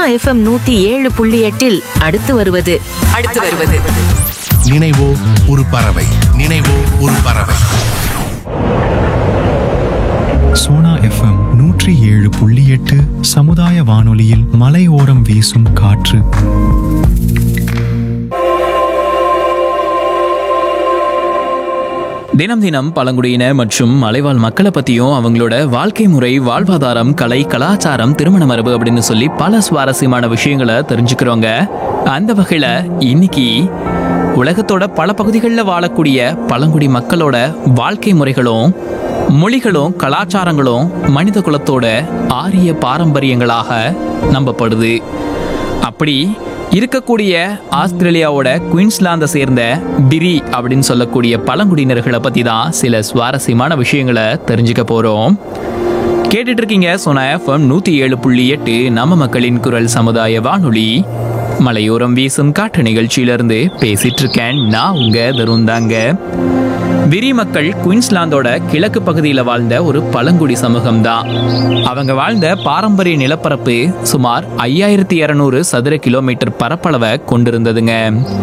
FM நூத்தி ஏழு புள்ளி எட்டில் அடுத்து வருவது அடுத்து வருவது நினைவோ ஒரு பறவை நினைவோ ஒரு பறவை சோனா எஃப்எம் நூற்றி ஏழு புள்ளி எட்டு சமுதாய வானொலியில் மலையோரம் வீசும் காற்று தினம் தினம் பழங்குடியின மற்றும் மலைவாழ் மக்களை பத்தியும் அவங்களோட வாழ்க்கை முறை வாழ்வாதாரம் கலை கலாச்சாரம் திருமண மரபு அப்படின்னு சொல்லி பல சுவாரஸ்யமான விஷயங்களை தெரிஞ்சுக்கிறோங்க அந்த வகையில இன்னைக்கு உலகத்தோட பல பகுதிகளில் வாழக்கூடிய பழங்குடி மக்களோட வாழ்க்கை முறைகளும் மொழிகளும் கலாச்சாரங்களும் மனித குலத்தோட ஆரிய பாரம்பரியங்களாக நம்பப்படுது அப்படி இருக்கக்கூடிய ஆஸ்திரேலியாவோட குயின்ஸ்லாந்தை சேர்ந்த பிரி அப்படின்னு சொல்லக்கூடிய பழங்குடியினர்களை பற்றி தான் சில சுவாரஸ்யமான விஷயங்களை தெரிஞ்சுக்க போகிறோம் கேட்டுட்டு இருக்கீங்க சோனா எஃப்எம் நூற்றி ஏழு புள்ளி எட்டு நம்ம மக்களின் குரல் சமுதாய வானொலி மலையோரம் வீசும் காற்று நிகழ்ச்சியிலிருந்து பேசிட்டு இருக்கேன் நான் உங்க தருண் தாங்க விரி மக்கள் குயின்ஸ்லாந்தோட கிழக்கு பகுதியில் வாழ்ந்த ஒரு பழங்குடி சமூகம் தான் அவங்க வாழ்ந்த பாரம்பரிய நிலப்பரப்பு சுமார் ஐயாயிரத்தி இரநூறு சதுர கிலோமீட்டர் பரப்பளவை கொண்டிருந்ததுங்க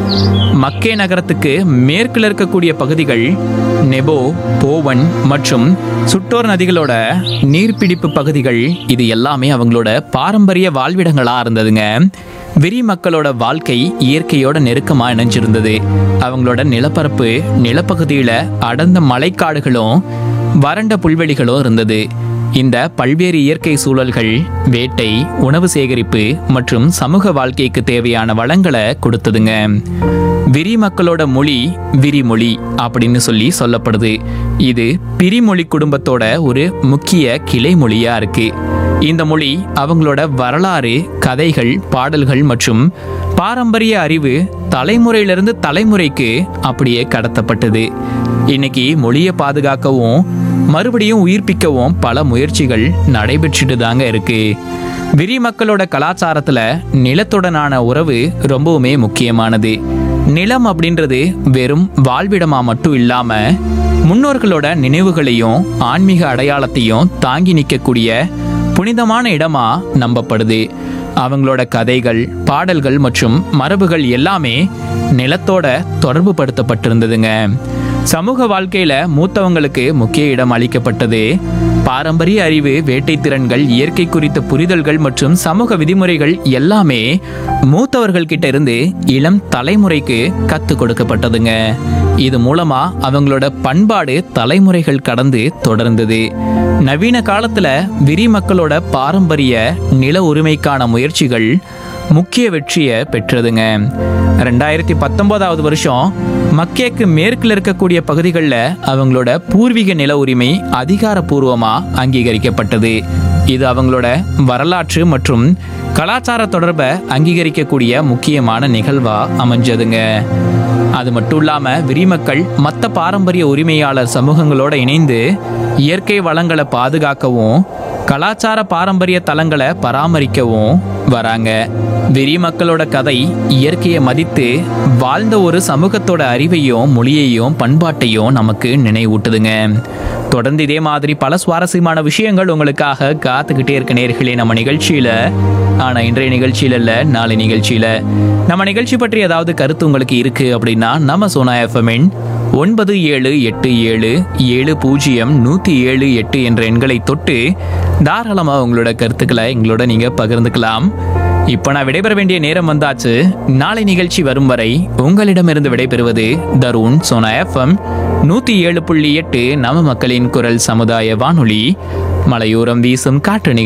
மக்கே நகரத்துக்கு மேற்கில் இருக்கக்கூடிய பகுதிகள் நெபோ போவன் மற்றும் சுட்டோர் நதிகளோட நீர்பிடிப்பு பகுதிகள் இது எல்லாமே அவங்களோட பாரம்பரிய வாழ்விடங்களா இருந்ததுங்க விரி மக்களோட வாழ்க்கை இயற்கையோட நெருக்கமா இணைஞ்சிருந்தது அவங்களோட நிலப்பரப்பு நிலப்பகுதியில அடர்ந்த மலைக்காடுகளும் வறண்ட புல்வெளிகளும் இருந்தது இந்த பல்வேறு இயற்கை சூழல்கள் வேட்டை உணவு சேகரிப்பு மற்றும் சமூக வாழ்க்கைக்கு தேவையான வளங்களை கொடுத்ததுங்க விரி மக்களோட மொழி விரிமொழி அப்படின்னு சொல்லி சொல்லப்படுது இது பிரிமொழி குடும்பத்தோட ஒரு முக்கிய கிளை மொழியா இருக்கு இந்த மொழி அவங்களோட வரலாறு கதைகள் பாடல்கள் மற்றும் பாரம்பரிய அறிவு தலைமுறையிலிருந்து தலைமுறைக்கு அப்படியே கடத்தப்பட்டது இன்னைக்கு மொழியை பாதுகாக்கவும் மறுபடியும் உயிர்ப்பிக்கவும் பல முயற்சிகள் நடைபெற்றுட்டு தாங்க இருக்கு விரி மக்களோட கலாச்சாரத்துல நிலத்துடனான உறவு ரொம்பவுமே முக்கியமானது நிலம் அப்படின்றது வெறும் வாழ்விடமா மட்டும் இல்லாம முன்னோர்களோட நினைவுகளையும் ஆன்மீக அடையாளத்தையும் தாங்கி நிற்கக்கூடிய புனிதமான இடமா நம்பப்படுது அவங்களோட கதைகள் பாடல்கள் மற்றும் மரபுகள் எல்லாமே நிலத்தோட தொடர்பு படுத்தப்பட்டிருந்ததுங்க சமூக வாழ்க்கையில மூத்தவங்களுக்கு முக்கிய இடம் அளிக்கப்பட்டது பாரம்பரிய அறிவு வேட்டை திறன்கள் இயற்கை குறித்த புரிதல்கள் மற்றும் சமூக விதிமுறைகள் எல்லாமே மூத்தவர்கள் கிட்ட இருந்து இளம் தலைமுறைக்கு கத்து கொடுக்கப்பட்டதுங்க இது மூலமா அவங்களோட பண்பாடு தலைமுறைகள் கடந்து தொடர்ந்தது நவீன காலத்துல விரி மக்களோட பாரம்பரிய நில உரிமைக்கான முயற்சிகள் முக்கிய வெற்றியை பெற்றதுங்க ரெண்டாயிரத்தி பத்தொன்பதாவது வருஷம் மக்கேக்கு மேற்கில் இருக்கக்கூடிய பகுதிகளில் அவங்களோட பூர்வீக நில உரிமை அதிகாரப்பூர்வமா அங்கீகரிக்கப்பட்டது இது அவங்களோட வரலாற்று மற்றும் கலாச்சார தொடர்பை அங்கீகரிக்கக்கூடிய முக்கியமான நிகழ்வா அமைஞ்சதுங்க அது மட்டும் இல்லாம விரிமக்கள் மற்ற பாரம்பரிய உரிமையாளர் சமூகங்களோட இணைந்து இயற்கை வளங்களை பாதுகாக்கவும் கலாச்சார பாரம்பரிய தலங்களை பராமரிக்கவும் வராங்க வெறி மக்களோட கதை இயற்கையை மதித்து வாழ்ந்த ஒரு சமூகத்தோட அறிவையும் மொழியையும் பண்பாட்டையும் நமக்கு நினைவூட்டுதுங்க தொடர்ந்து இதே மாதிரி பல சுவாரஸ்யமான விஷயங்கள் உங்களுக்காக காத்துக்கிட்டே இருக்க நேர்களே நம்ம நிகழ்ச்சியில ஆனா இன்றைய நிகழ்ச்சியில இல்ல நாளை நிகழ்ச்சியில நம்ம நிகழ்ச்சி பற்றி ஏதாவது கருத்து உங்களுக்கு இருக்கு அப்படின்னா நம்ம சோனா எஃப்எம்மின் ஒன்பது ஏழு எட்டு ஏழு ஏழு பூஜ்ஜியம் நூற்றி ஏழு எட்டு என்ற எண்களை தொட்டு தாராளமாக உங்களோட கருத்துக்களை எங்களோட நீங்கள் பகிர்ந்துக்கலாம் இப்போ நான் விடைபெற வேண்டிய நேரம் வந்தாச்சு நாளை நிகழ்ச்சி வரும் வரை உங்களிடமிருந்து விடைபெறுவது தருண் சோனா எஃப்எம் நூற்றி ஏழு புள்ளி எட்டு நம்ம மக்களின் குரல் சமுதாய வானொலி மலையோரம் வீசும் காற்று நிகழ்ச்சி